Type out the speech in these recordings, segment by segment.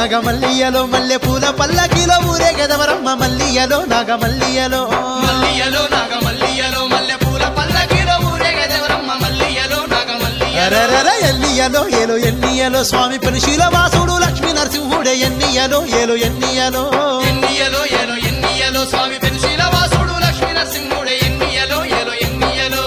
నాగమల్లియలో మల్లె పూల పల్లకిలో ఊరే గదవరమ్మ మల్లియలో నాగమల్లియలో మల్లియలో నాగ మల్లియలో మల్లె పూల పల్లకిలో ఊరేగదెవరమ్మ మల్లియలో నాగ మల్లియలో అరరర ఎన్నియలో ఏలో ఎన్నియలో స్వామి పెనుశీల వాసుడు లక్ష్మీ నరసింహుడే ఎన్నియలో ఏలో ఎన్నియలో ఎన్నియలో ఏలో ఎన్నియలో స్వామి పెనుశీల వాసుడు లక్ష్మీ నరసింహుడే ఎన్నియలో ఏలో ఎన్నియలో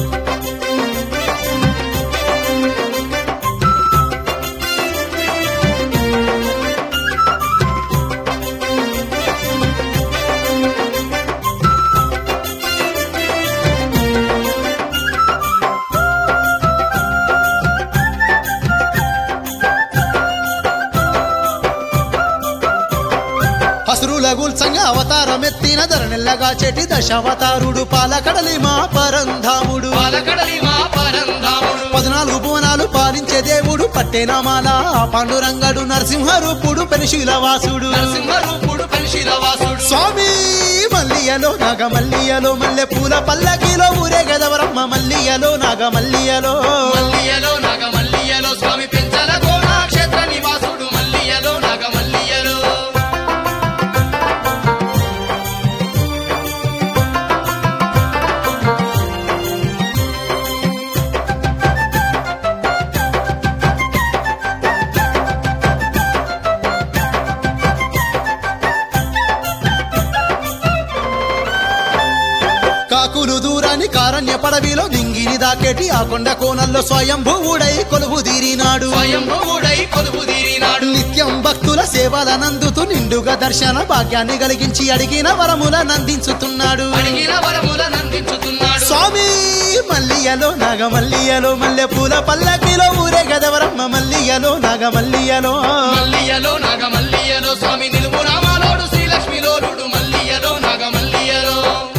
హసురుల గుల్సంగా అవతారమెత్తిన ధరనెల్లగా చెటి దశావతారుడు పాలకడలి మా పరంధాముడు పాలకడలి మా పరంధాముడు పద్నాలుగు భువనాలు పాలించే దేవుడు పట్టేనామాల పాండురంగడు నరసింహరూపుడు పెనుశీల వాసుడు నరసింహ రూపుడు పెనుశీల వాసుడు స్వామి మల్లియలో నాగమల్లియలో మల్లె పూల పల్లకిలో ఊరే గదవరమ్మ మల్లియలో నాగమల్లియలో మల్లియలో నాగ మల్లియలో స్వామి పెంచల కోణాక్షేత్ర నివాసుడు మల్లియలో నాగ మల్లియలో కాకులు దూరాన్ని కారణ్య పడవిలో దింగిని దాకేటి ఆ కొండ కోణంలో స్వయం భూవుడై కొలువు తీరినాడు స్వయంభూడై కొలుపు తీరినాడు నిత్యం భక్తుల సేవలనందుతూ నిండుగా దర్శన భాగ్యాన్ని కలిగించి అడిగిన వరముల నందించుతున్నాడు అడిగిన వరముల నందించుతున్నాడు స్వామి మల్లియలో నాగమల్లియలో మల్లె పూల పల్లకిలో ఊరే గదవరమ్మ మల్లియలో నాగమల్లియలో మల్లియలో నాగ మల్లియలో స్వామి నిలువు రామాలోడు శ్రీలక్ష్మిలోలుడు మల్లియలో నాగ మల్లియలో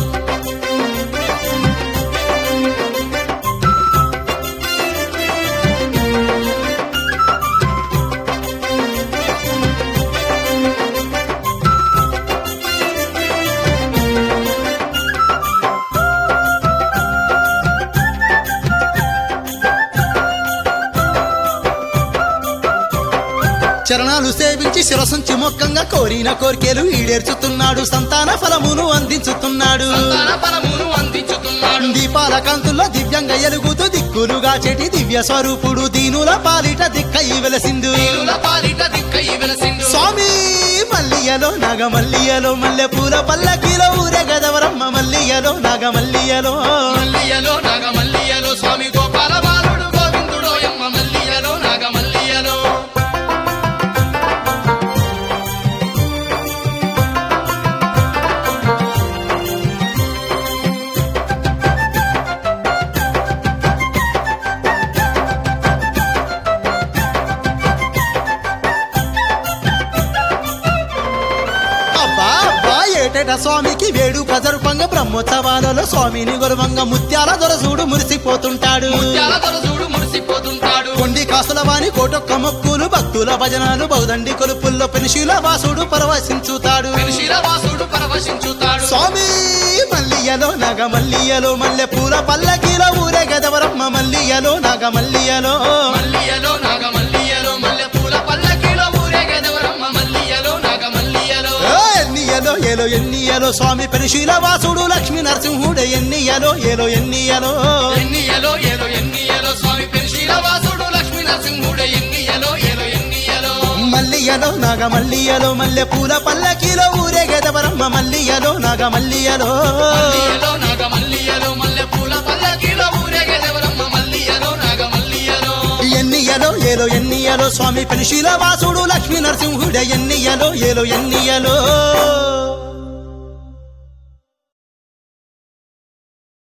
చరణాలు సేవించి శిరసుంచి మొక్కంగా కోరిన కోరికలు ఈడేర్చుతున్నాడు సంతాన ఫలమును అందించుతున్నాడు సంతాన ఫలమును అందించుతున్నాడు దీపాల కాంతుల్లో దివ్యంగా ఎలుగుతూ దిక్కులుగా చెటి దివ్య స్వరూపుడు దీనుల పాలిట దిక్కయి వెలసిందు నీరుల పాలిట దిక్కై వెలసిండు స్వామి మల్లియలో నాగమల్లియలో మల్లె పూల పల్లకిలో ఊరే గదవరమ్మ మల్లియలో నాగమల్లియలో మల్లియలో నాగ మల్లియలో స్వామి గోపాల బాలుడు గోవిందుడోయమ్మ మల్లియలో నాగ మల్లియలో అబ్బా అబ్బా ఏటేట స్వామికి వేడుక జరుపంగా బ్రహ్మోత్సవాలలో స్వామిని గొరవంగా ముత్యాల దొరసూడు మురిసిపోతుంటాడు ముత్యాల దొరసూడు మురిసిపోతుంటాడు కొండి కాసుల వాణి కోటొక్క మొక్కులు భక్తుల భజనాలు బౌదండి కొలుపుల్లో పెనుశీల వాసుడు పరవశించుతాడు పెనుశీల వాసుడు పరవశించుతాడు స్వామి మల్లియలో నాగ మల్లియలో మల్లె పూల పల్లకిలో ఊరే గదవరమ్మ మల్లియలో నాగ మల్లియలో మల్లియలో నాగ మల్లియలో మల్లె పూల పల్లకిలో ఊరేగెదవరమ్మ మల్లియలో నాగ మల్లియలో ఓ ఎన్నియలో ఏలో ఎన్నియలో స్వామి పెనుశీల వాసుడు లక్ష్మీ నరసింహుడు ఎన్నియలో ఏలో ఎన్నియలో ఎన్నియలో ఏలో ఎన్నియలో స్వామి పెనుశీల వాసుడు లక్ష్మీ నరసింహుడు ఎన్నియలో ఏలో ఎన్నియలో మల్లియలో నాగ మల్లియలో మల్లె పూల పల్లకిలో ఊరే గదవరమ్మ మల్లియలో నాగ మల్లియలో మల్లియలో నాగ మల్లియలో మల్లె పూల పల్లకిలో ఊరేగెదవరమ్మ మల్లియలో నాగ మల్లియలో ఎన్నియలో ఏలో ఎన్నియలో స్వామి పెనుశీల వాసుడు లక్ష్మీ నరసింహుడు ఎన్నియలో ఏలో ఎన్నియలో